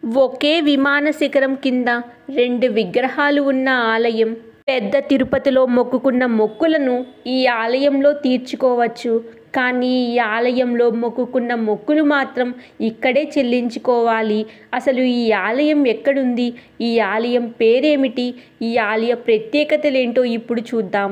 ఒకే విమాన శిఖరం కింద రెండు విగ్రహాలు ఉన్న ఆలయం పెద్ద తిరుపతిలో మొక్కుకున్న మొక్కులను ఈ ఆలయంలో తీర్చుకోవచ్చు కానీ ఈ ఆలయంలో మొక్కుకున్న మొక్కులు మాత్రం ఇక్కడే చెల్లించుకోవాలి అసలు ఈ ఆలయం ఎక్కడుంది ఈ ఆలయం పేరేమిటి ఈ ఆలయ ప్రత్యేకతలేంటో ఇప్పుడు చూద్దాం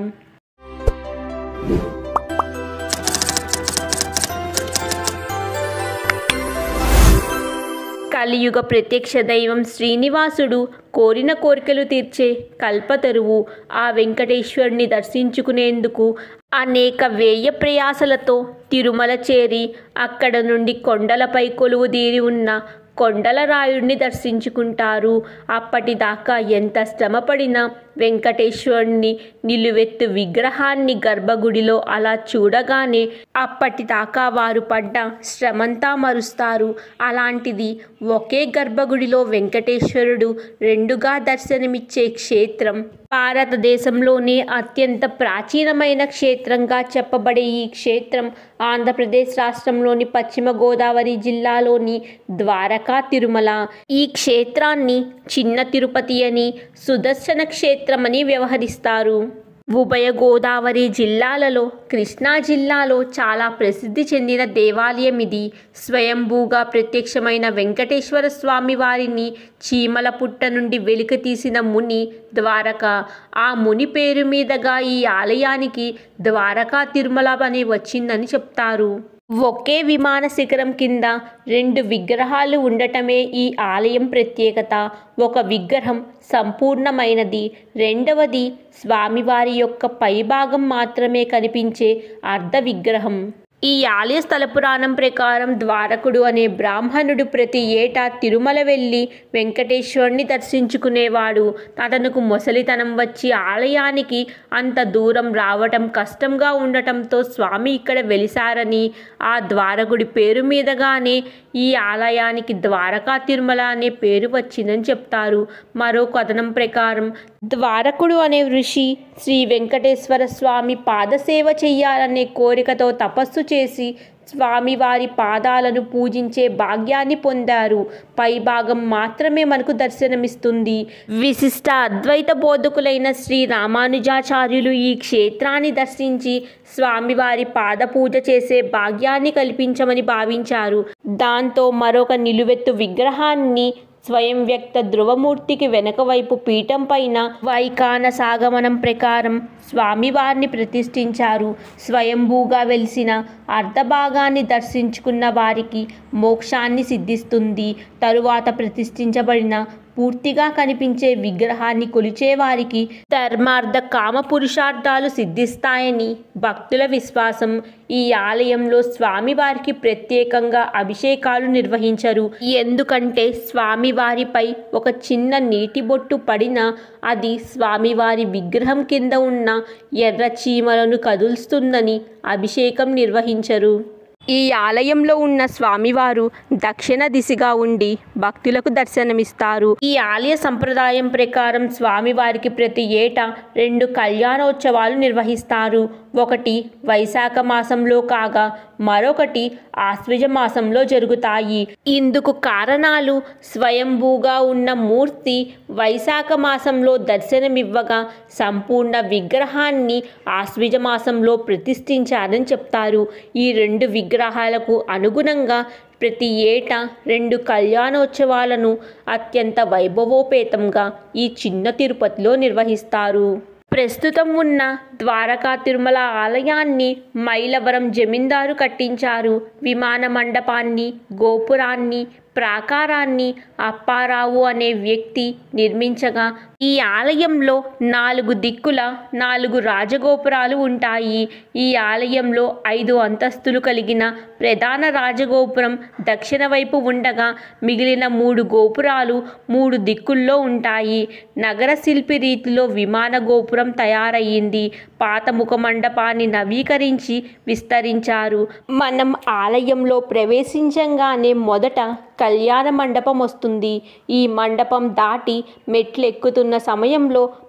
కలియుగ ప్రత్యక్ష దైవం శ్రీనివాసుడు కోరిన కోరికలు తీర్చే కల్పతరువు ఆ వెంకటేశ్వరుని దర్శించుకునేందుకు అనేక వ్యయ ప్రయాసలతో తిరుమల చేరి అక్కడ నుండి కొండలపై కొలువుదీరి ఉన్న కొండలరాయుడిని దర్శించుకుంటారు అప్పటిదాకా ఎంత శ్రమపడినా వెంకటేశ్వరుని నిలువెత్తు విగ్రహాన్ని గర్భగుడిలో అలా చూడగానే అప్పటిదాకా వారు పడ్డ శ్రమంతా మరుస్తారు అలాంటిది ఒకే గర్భగుడిలో వెంకటేశ్వరుడు రెండుగా దర్శనమిచ్చే క్షేత్రం భారతదేశంలోనే అత్యంత ప్రాచీనమైన క్షేత్రంగా చెప్పబడే ఈ క్షేత్రం ఆంధ్రప్రదేశ్ రాష్ట్రంలోని పశ్చిమ గోదావరి జిల్లాలోని ద్వారకా తిరుమల ఈ క్షేత్రాన్ని చిన్న తిరుపతి అని సుదర్శన క్షేత్రమని వ్యవహరిస్తారు ఉభయ గోదావరి జిల్లాలలో కృష్ణా జిల్లాలో చాలా ప్రసిద్ధి చెందిన దేవాలయం ఇది స్వయంభూగా ప్రత్యక్షమైన వెంకటేశ్వర స్వామి వారిని చీమల పుట్ట నుండి వెలికి తీసిన ముని ద్వారక ఆ ముని పేరు మీదుగా ఈ ఆలయానికి ద్వారకా తిరుమల అని వచ్చిందని చెప్తారు ఒకే విమాన శిఖరం కింద రెండు విగ్రహాలు ఉండటమే ఈ ఆలయం ప్రత్యేకత ఒక విగ్రహం సంపూర్ణమైనది రెండవది స్వామివారి యొక్క పైభాగం మాత్రమే కనిపించే అర్ధ విగ్రహం ఈ ఆలయ స్థల పురాణం ప్రకారం ద్వారకుడు అనే బ్రాహ్మణుడు ప్రతి ఏటా తిరుమల వెళ్ళి వెంకటేశ్వరుని దర్శించుకునేవాడు అతనుకు మొసలితనం వచ్చి ఆలయానికి అంత దూరం రావటం కష్టంగా ఉండటంతో స్వామి ఇక్కడ వెలిసారని ఆ ద్వారకుడి పేరు మీదగానే ఈ ఆలయానికి ద్వారకా తిరుమల అనే పేరు వచ్చిందని చెప్తారు మరో కథనం ప్రకారం ద్వారకుడు అనే ఋషి శ్రీ వెంకటేశ్వర స్వామి పాదసేవ చెయ్యాలనే కోరికతో తపస్సు చేసి స్వామివారి పాదాలను పూజించే భాగ్యాన్ని పొందారు పై భాగం మాత్రమే మనకు దర్శనమిస్తుంది విశిష్ట అద్వైత బోధకులైన శ్రీ రామానుజాచార్యులు ఈ క్షేత్రాన్ని దర్శించి స్వామివారి పాద పూజ చేసే భాగ్యాన్ని కల్పించమని భావించారు దాంతో మరొక నిలువెత్తు విగ్రహాన్ని స్వయం వ్యక్త ధృవమూర్తికి వెనక వైపు పీఠం పైన వైకాన సాగమనం ప్రకారం స్వామివారిని ప్రతిష్ఠించారు స్వయంభూగా వెలిసిన అర్ధభాగాన్ని దర్శించుకున్న వారికి మోక్షాన్ని సిద్ధిస్తుంది తరువాత ప్రతిష్ఠించబడిన పూర్తిగా కనిపించే విగ్రహాన్ని కొలిచేవారికి ధర్మార్థ కామ పురుషార్థాలు సిద్ధిస్తాయని భక్తుల విశ్వాసం ఈ ఆలయంలో స్వామివారికి ప్రత్యేకంగా అభిషేకాలు నిర్వహించరు ఎందుకంటే స్వామివారిపై ఒక చిన్న నీటి బొట్టు పడినా అది స్వామివారి విగ్రహం కింద ఉన్న ఎర్ర చీమలను కదులుస్తుందని అభిషేకం నిర్వహించరు ఈ ఆలయంలో ఉన్న స్వామివారు దక్షిణ దిశగా ఉండి భక్తులకు దర్శనమిస్తారు ఈ ఆలయ సంప్రదాయం ప్రకారం స్వామివారికి ప్రతి ఏటా రెండు కళ్యాణోత్సవాలు నిర్వహిస్తారు ఒకటి వైశాఖ మాసంలో కాగా మరొకటి ఆశ్వజ మాసంలో జరుగుతాయి ఇందుకు కారణాలు స్వయంభూగా ఉన్న మూర్తి వైశాఖ మాసంలో దర్శనమివ్వగా సంపూర్ణ విగ్రహాన్ని ఆశ్వజ మాసంలో ప్రతిష్ఠించారని చెప్తారు ఈ రెండు విగ్రహాలకు అనుగుణంగా ప్రతి ఏటా రెండు కళ్యాణోత్సవాలను అత్యంత వైభవోపేతంగా ఈ చిన్న తిరుపతిలో నిర్వహిస్తారు ప్రస్తుతం ఉన్న ద్వారకా తిరుమల ఆలయాన్ని మైలవరం జమీందారు కట్టించారు విమాన మండపాన్ని గోపురాన్ని ప్రాకారాన్ని అప్పారావు అనే వ్యక్తి నిర్మించగా ఈ ఆలయంలో నాలుగు దిక్కుల నాలుగు రాజగోపురాలు ఉంటాయి ఈ ఆలయంలో ఐదు అంతస్తులు కలిగిన ప్రధాన రాజగోపురం దక్షిణ వైపు ఉండగా మిగిలిన మూడు గోపురాలు మూడు దిక్కుల్లో ఉంటాయి నగర శిల్పి రీతిలో విమాన గోపురం తయారయ్యింది పాత ముఖ మండపాన్ని నవీకరించి విస్తరించారు మనం ఆలయంలో ప్రవేశించంగానే మొదట కళ్యాణ మండపం వస్తుంది ఈ మండపం దాటి మెట్లు ఎక్కుతున్న సమయంలో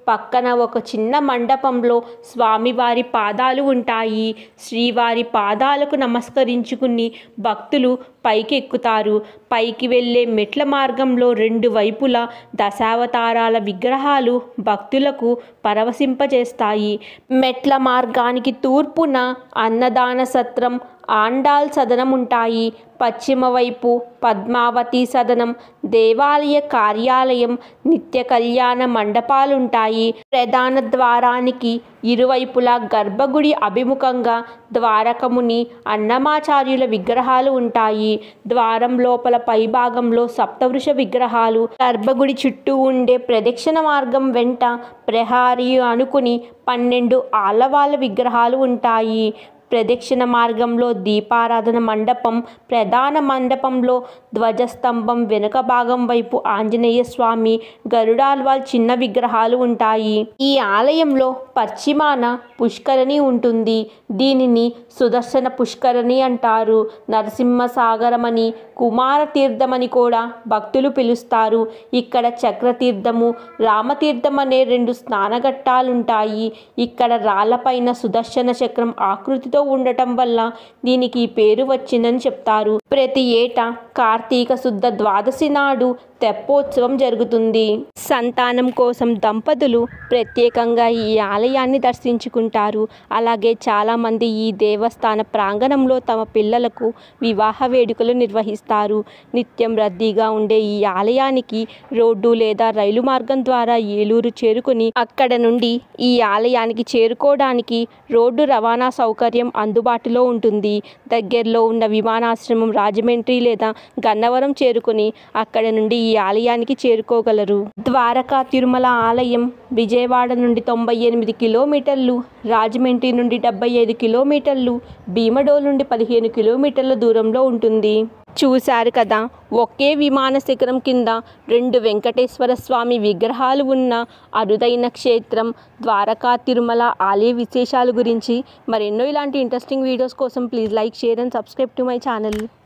పక్కన ఒక చిన్న మండపంలో స్వామివారి పాదాలు ఉంటాయి శ్రీవారి పాదాలకు నమస్కరించుకుని భక్తులు పైకి ఎక్కుతారు పైకి వెళ్ళే మెట్ల మార్గంలో రెండు వైపులా దశావతారాల విగ్రహాలు భక్తులకు పరవశింపజేస్తాయి మెట్ల మార్గానికి తూర్పున అన్నదాన సత్రం ఆండాల్ సదనం ఉంటాయి పశ్చిమ వైపు పద్మావతి సదనం దేవాలయ కార్యాలయం నిత్య కళ్యాణ మండపాలుంటాయి ప్రధాన ద్వారానికి ఇరువైపులా గర్భగుడి అభిముఖంగా ద్వారకముని అన్నమాచార్యుల విగ్రహాలు ఉంటాయి ద్వారం లోపల పైభాగంలో సప్తవృష విగ్రహాలు గర్భగుడి చుట్టూ ఉండే ప్రదక్షిణ మార్గం వెంట ప్రహారీ అనుకుని పన్నెండు ఆలవాళ్ళ విగ్రహాలు ఉంటాయి ప్రదక్షిణ మార్గంలో దీపారాధన మండపం ప్రధాన మండపంలో ధ్వజస్తంభం వెనుక భాగం వైపు ఆంజనేయ స్వామి గరుడాల్వాల్ చిన్న విగ్రహాలు ఉంటాయి ఈ ఆలయంలో పశ్చిమాన పుష్కరిణి ఉంటుంది దీనిని సుదర్శన పుష్కరిణి అంటారు నరసింహసాగరమని కుమార తీర్థమని కూడా భక్తులు పిలుస్తారు ఇక్కడ చక్రతీర్థము రామతీర్థం అనే రెండు స్నానఘట్టాలుంటాయి ఇక్కడ రాళ్లపైన సుదర్శన చక్రం ఆకృతితో ఉండటం వల్ల దీనికి ఈ పేరు వచ్చిందని చెప్తారు ప్రతి ఏటా కార్తీక శుద్ధ ద్వాదశి నాడు తెప్పోత్సవం జరుగుతుంది సంతానం కోసం దంపతులు ప్రత్యేకంగా ఈ ఆలయాన్ని దర్శించుకుంటారు అలాగే చాలామంది ఈ దేవస్థాన ప్రాంగణంలో తమ పిల్లలకు వివాహ వేడుకలు నిర్వహిస్తారు నిత్యం రద్దీగా ఉండే ఈ ఆలయానికి రోడ్డు లేదా రైలు మార్గం ద్వారా ఏలూరు చేరుకుని అక్కడ నుండి ఈ ఆలయానికి చేరుకోవడానికి రోడ్డు రవాణా సౌకర్యం అందుబాటులో ఉంటుంది దగ్గరలో ఉన్న విమానాశ్రమం రాజమండ్రి లేదా గన్నవరం చేరుకుని అక్కడ నుండి ఈ ఆలయానికి చేరుకోగలరు ద్వారకా తిరుమల ఆలయం విజయవాడ నుండి తొంభై ఎనిమిది కిలోమీటర్లు రాజమండ్రి నుండి డెబ్బై ఐదు కిలోమీటర్లు భీమడోల్ నుండి పదిహేను కిలోమీటర్ల దూరంలో ఉంటుంది చూశారు కదా ఒకే విమాన శిఖరం కింద రెండు వెంకటేశ్వర స్వామి విగ్రహాలు ఉన్న అరుదైన క్షేత్రం ద్వారకా తిరుమల ఆలయ విశేషాల గురించి మరెన్నో ఇలాంటి ఇంట్రెస్టింగ్ వీడియోస్ కోసం please like share and subscribe to my channel